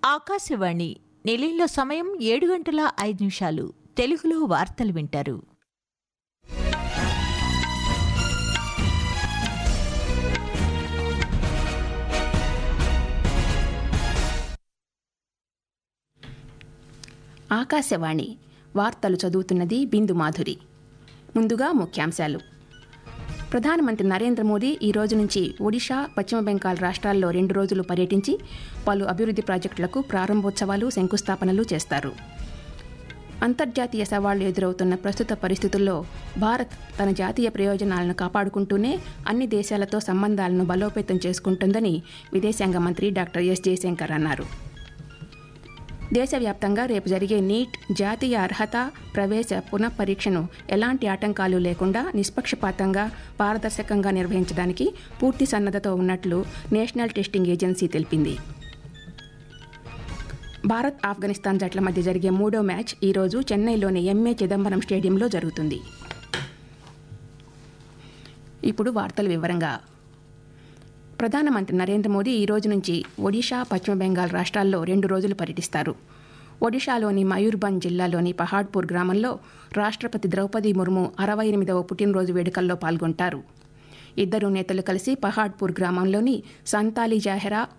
ఆకాశవాణి నిలయంలో సమయం ఏడు గంటల ఐదు నిమిషాలు తెలుగులో వార్తలు వింటారు ఆకాశవాణి వార్తలు చదువుతున్నది బిందు మాధురి ముందుగా ముఖ్యాంశాలు ప్రధానమంత్రి నరేంద్ర మోదీ ఈ రోజు నుంచి ఒడిషా పశ్చిమ బెంగాల్ రాష్ట్రాల్లో రెండు రోజులు పర్యటించి పలు అభివృద్ధి ప్రాజెక్టులకు ప్రారంభోత్సవాలు శంకుస్థాపనలు చేస్తారు అంతర్జాతీయ సవాళ్లు ఎదురవుతున్న ప్రస్తుత పరిస్థితుల్లో భారత్ తన జాతీయ ప్రయోజనాలను కాపాడుకుంటూనే అన్ని దేశాలతో సంబంధాలను బలోపేతం చేసుకుంటుందని విదేశాంగ మంత్రి డాక్టర్ ఎస్ జయశంకర్ అన్నారు దేశవ్యాప్తంగా రేపు జరిగే నీట్ జాతీయ అర్హత ప్రవేశ పునఃపరీక్షను ఎలాంటి ఆటంకాలు లేకుండా నిష్పక్షపాతంగా పారదర్శకంగా నిర్వహించడానికి పూర్తి సన్నద్ధతో ఉన్నట్లు నేషనల్ టెస్టింగ్ ఏజెన్సీ తెలిపింది భారత్ ఆఫ్ఘనిస్తాన్ జట్ల మధ్య జరిగే మూడో మ్యాచ్ ఈరోజు చెన్నైలోని ఎంఏ చిదంబరం స్టేడియంలో జరుగుతుంది ఇప్పుడు వార్తల వివరంగా ప్రధానమంత్రి నరేంద్ర మోదీ ఈ రోజు నుంచి ఒడిషా పశ్చిమ బెంగాల్ రాష్ట్రాల్లో రెండు రోజులు పర్యటిస్తారు ఒడిషాలోని మయూర్భంజ్ జిల్లాలోని పహాడ్పూర్ గ్రామంలో రాష్ట్రపతి ద్రౌపది ముర్ము అరవై ఎనిమిదవ పుట్టినరోజు వేడుకల్లో పాల్గొంటారు ఇద్దరు నేతలు కలిసి పహాడ్పూర్ గ్రామంలోని సంతాలి జాహెరా